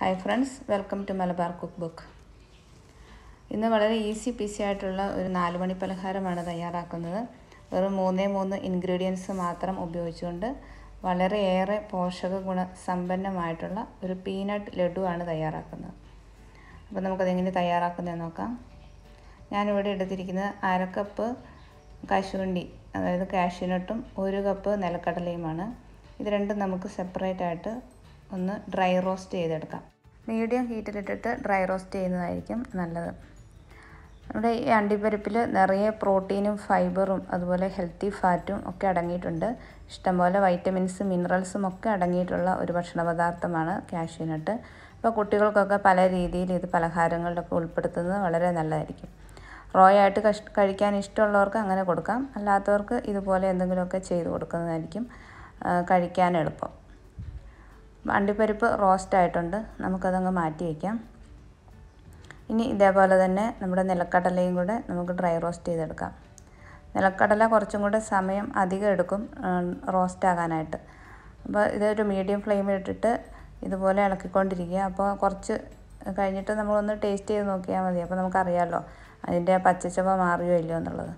hi friends welcome to Malabar cook book ഇന്ന് വളരെ easy peasy ആയിട്ടുള്ള ഒരു നാല് മണി പലഹാരമാണ് തയ്യാറാക്കുന്നത് വെറും മൂന്നേ മൂന്ന് ഇൻഗ്രീഡിയൻസ് മാത്രം ഉപയോഗിച്ചുകൊണ്ട് വളരെയേറെ പോഷക ഗുണ സമ്പന്നമായിട്ടുള്ള ഒരു പീനട്ട് ലഡുവാണ് തയ്യാറാക്കുന്നത് അപ്പോൾ നമുക്കതെങ്ങനെ തയ്യാറാക്കുന്നതെന്ന് നോക്കാം ഞാനിവിടെ എടുത്തിരിക്കുന്നത് അര കപ്പ് കശുവണ്ടി അതായത് കാഷ്യൂനട്ടും ഒരു കപ്പ് നിലക്കടലയുമാണ് ഇത് രണ്ടും നമുക്ക് സെപ്പറേറ്റ് ആയിട്ട് ഒന്ന് ഡ്രൈ റോസ്റ്റ് ചെയ്തെടുക്കാം മീഡിയം ഹീറ്റിലിട്ടിട്ട് ഡ്രൈ റോസ്റ്റ് ചെയ്യുന്നതായിരിക്കും നല്ലത് നമ്മുടെ ഈ അണ്ടിപ്പരിപ്പിൽ നിറയെ പ്രോട്ടീനും ഫൈബറും അതുപോലെ ഹെൽത്തി ഫാറ്റും ഒക്കെ അടങ്ങിയിട്ടുണ്ട് ഇഷ്ടംപോലെ വൈറ്റമിൻസും മിനറൽസും ഒക്കെ അടങ്ങിയിട്ടുള്ള ഒരു ഭക്ഷണ പദാർത്ഥമാണ് കാഷ്യൂനട്ട് അപ്പോൾ കുട്ടികൾക്കൊക്കെ പല രീതിയിൽ ഇത് പലഹാരങ്ങളിലൊക്കെ ഉൾപ്പെടുത്തുന്നത് വളരെ നല്ലതായിരിക്കും റോ ആയിട്ട് കഷ് കഴിക്കാൻ ഇഷ്ടമുള്ളവർക്ക് അങ്ങനെ കൊടുക്കാം അല്ലാത്തവർക്ക് ഇതുപോലെ എന്തെങ്കിലുമൊക്കെ ചെയ്ത് കൊടുക്കുന്നതായിരിക്കും കഴിക്കാൻ എളുപ്പം അണ്ടിപ്പരിപ്പ് റോസ്റ്റ് ആയിട്ടുണ്ട് നമുക്കതങ്ങ് മാറ്റി വയ്ക്കാം ഇനി ഇതേപോലെ തന്നെ നമ്മുടെ നിലക്കടലയും കൂടെ നമുക്ക് ഡ്രൈ റോസ്റ്റ് ചെയ്തെടുക്കാം നിലക്കടല കുറച്ചും കൂടെ സമയം അധികം എടുക്കും റോസ്റ്റ് ആകാനായിട്ട് അപ്പോൾ ഇതൊരു മീഡിയം ഫ്ലെയിമിൽ ഇട്ടിട്ട് ഇതുപോലെ ഇളക്കിക്കൊണ്ടിരിക്കുക അപ്പോൾ കുറച്ച് കഴിഞ്ഞിട്ട് നമ്മളൊന്ന് ടേസ്റ്റ് ചെയ്ത് നോക്കിയാൽ മതി അപ്പോൾ നമുക്കറിയാമല്ലോ അതിൻ്റെ പച്ചച്ചവ മാറിയോ ഇല്ലയോ എന്നുള്ളത്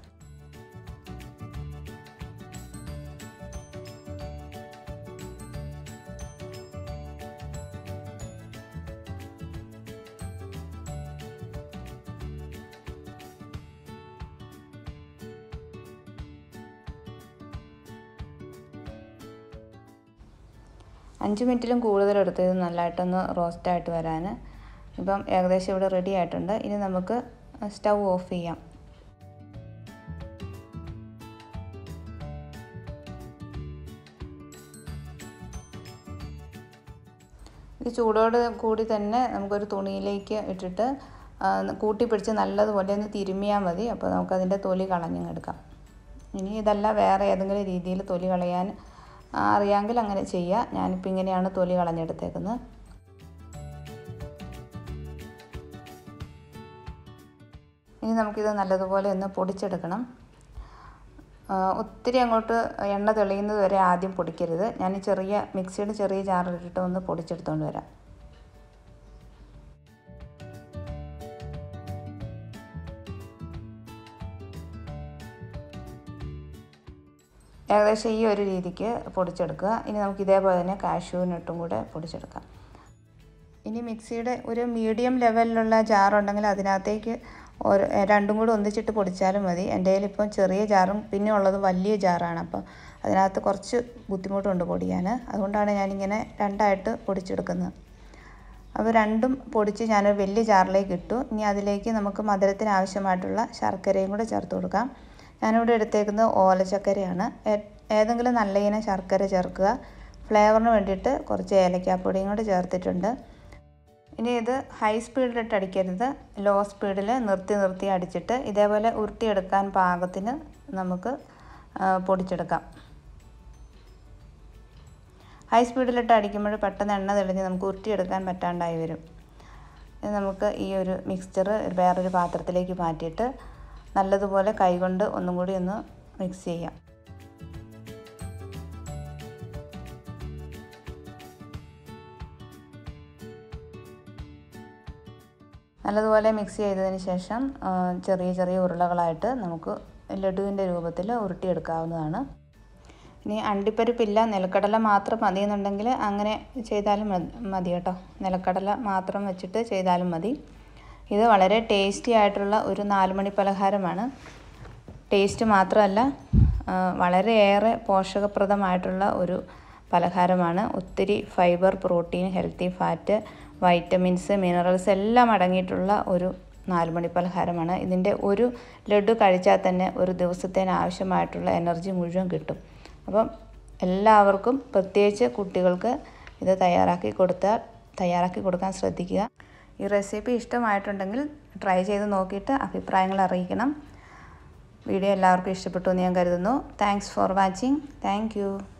അഞ്ച് മിനിറ്റിലും കൂടുതലെടുത്ത് ഇത് നല്ലതായിട്ടൊന്ന് റോസ്റ്റായിട്ട് വരാൻ ഇപ്പം ഏകദേശം ഇവിടെ റെഡി ആയിട്ടുണ്ട് ഇനി നമുക്ക് സ്റ്റൗ ഓഫ് ചെയ്യാം ഇത് ചൂടോട് കൂടി തന്നെ നമുക്കൊരു തുണിയിലേക്ക് ഇട്ടിട്ട് കൂട്ടി പിടിച്ച് നല്ലതുപോലെ ഒന്ന് തിരുമ്മിയാൽ മതി അപ്പോൾ നമുക്കതിൻ്റെ തൊലി കളഞ്ഞെടുക്കാം ഇനി ഇതല്ല വേറെ ഏതെങ്കിലും രീതിയിൽ തൊലി കളയാൻ അറിയാമെങ്കിൽ അങ്ങനെ ചെയ്യുക ഞാനിപ്പോൾ ഇങ്ങനെയാണ് തൊലി കളഞ്ഞെടുത്തേക്കുന്നത് ഇനി നമുക്കിത് നല്ലതുപോലെ ഒന്ന് പൊടിച്ചെടുക്കണം ഒത്തിരി അങ്ങോട്ട് എണ്ണ തെളിയുന്നത് വരെ ആദ്യം പൊടിക്കരുത് ഞാൻ ചെറിയ മിക്സിയുടെ ചെറിയ ജാറിലിട്ടിട്ട് ഒന്ന് പൊടിച്ചെടുത്തുകൊണ്ട് വരാം ഏകദേശം ഈ ഒരു രീതിക്ക് പൊടിച്ചെടുക്കുക ഇനി നമുക്ക് ഇതേപോലെ തന്നെ കാഷ്യൂനട്ടും കൂടെ പൊടിച്ചെടുക്കാം ഇനി മിക്സിയുടെ ഒരു മീഡിയം ലെവലിലുള്ള ജാറുണ്ടെങ്കിൽ അതിനകത്തേക്ക് ഒരു രണ്ടും കൂടെ ഒന്നിച്ചിട്ട് പൊടിച്ചാലും മതി എൻ്റെ കയ്യിൽ ഇപ്പം ചെറിയ ജാറും പിന്നെ ഉള്ളത് വലിയ ജാറാണ് അപ്പം അതിനകത്ത് കുറച്ച് ബുദ്ധിമുട്ടുണ്ട് പൊടിയാൻ അതുകൊണ്ടാണ് ഞാനിങ്ങനെ രണ്ടായിട്ട് പൊടിച്ചെടുക്കുന്നത് അപ്പോൾ രണ്ടും പൊടിച്ച് ഞാനൊരു വലിയ ജാറിലേക്ക് ഇട്ടു ഇനി അതിലേക്ക് നമുക്ക് മധുരത്തിന് ആവശ്യമായിട്ടുള്ള ശർക്കരയും കൂടെ ചേർത്ത് കൊടുക്കാം ഞാനിവിടെ എടുത്തേക്കുന്നത് ഓലച്ചക്കരയാണ് ഏതെങ്കിലും നല്ല ഇനം ശർക്കര ചേർക്കുക ഫ്ലേവറിന് വേണ്ടിയിട്ട് കുറച്ച് ഏലക്കാപ്പൊടിയും കൂടെ ചേർത്തിട്ടുണ്ട് ഇനി ഇത് ഹൈ സ്പീഡിലിട്ട് അടിക്കരുത് ലോ സ്പീഡിൽ നിർത്തി നിർത്തി അടിച്ചിട്ട് ഇതേപോലെ ഉരുട്ടിയെടുക്കാൻ പാകത്തിന് നമുക്ക് പൊടിച്ചെടുക്കാം ഹൈ സ്പീഡിലിട്ട് അടിക്കുമ്പോൾ പെട്ടെന്ന് എണ്ണ തെളിഞ്ഞ് നമുക്ക് ഉരുട്ടിയെടുക്കാൻ പറ്റാണ്ടായി വരും നമുക്ക് ഈ ഒരു മിക്സ്ചർ വേറൊരു പാത്രത്തിലേക്ക് മാറ്റിയിട്ട് നല്ലതുപോലെ കൈകൊണ്ട് ഒന്നും കൂടി ഒന്ന് മിക്സ് ചെയ്യാം നല്ലതുപോലെ മിക്സ് ചെയ്തതിന് ശേഷം ചെറിയ ചെറിയ ഉരുളകളായിട്ട് നമുക്ക് ലഡുവിൻ്റെ രൂപത്തിൽ ഉരുട്ടിയെടുക്കാവുന്നതാണ് ഇനി അണ്ടിപ്പരിപ്പില്ല നിലക്കടല മാത്രം മതി എന്നുണ്ടെങ്കിൽ അങ്ങനെ ചെയ്താലും മതി കേട്ടോ നിലക്കടല മാത്രം വെച്ചിട്ട് ചെയ്താലും മതി ഇത് വളരെ ടേസ്റ്റി ആയിട്ടുള്ള ഒരു നാലുമണി പലഹാരമാണ് ടേസ്റ്റ് മാത്രമല്ല വളരെയേറെ പോഷകപ്രദമായിട്ടുള്ള ഒരു പലഹാരമാണ് ഒത്തിരി fibre protein healthy fat vitamins minerals എല്ലാം അടങ്ങിയിട്ടുള്ള ഒരു നാലുമണി പലഹാരമാണ് ഇതിൻ്റെ ഒരു ലഡു കഴിച്ചാൽ തന്നെ ഒരു ദിവസത്തേന് ആവശ്യമായിട്ടുള്ള എനർജി മുഴുവൻ കിട്ടും അപ്പം എല്ലാവർക്കും പ്രത്യേകിച്ച് കുട്ടികൾക്ക് ഇത് തയ്യാറാക്കി കൊടുത്താൽ തയ്യാറാക്കി കൊടുക്കാൻ ശ്രദ്ധിക്കുക ഈ റെസിപ്പി ഇഷ്ടമായിട്ടുണ്ടെങ്കിൽ ട്രൈ ചെയ്ത് നോക്കിയിട്ട് അഭിപ്രായങ്ങൾ അറിയിക്കണം വീഡിയോ എല്ലാവർക്കും ഇഷ്ടപ്പെട്ടു എന്ന് ഞാൻ കരുതുന്നു താങ്ക്സ് ഫോർ വാച്ചിങ് താങ്ക്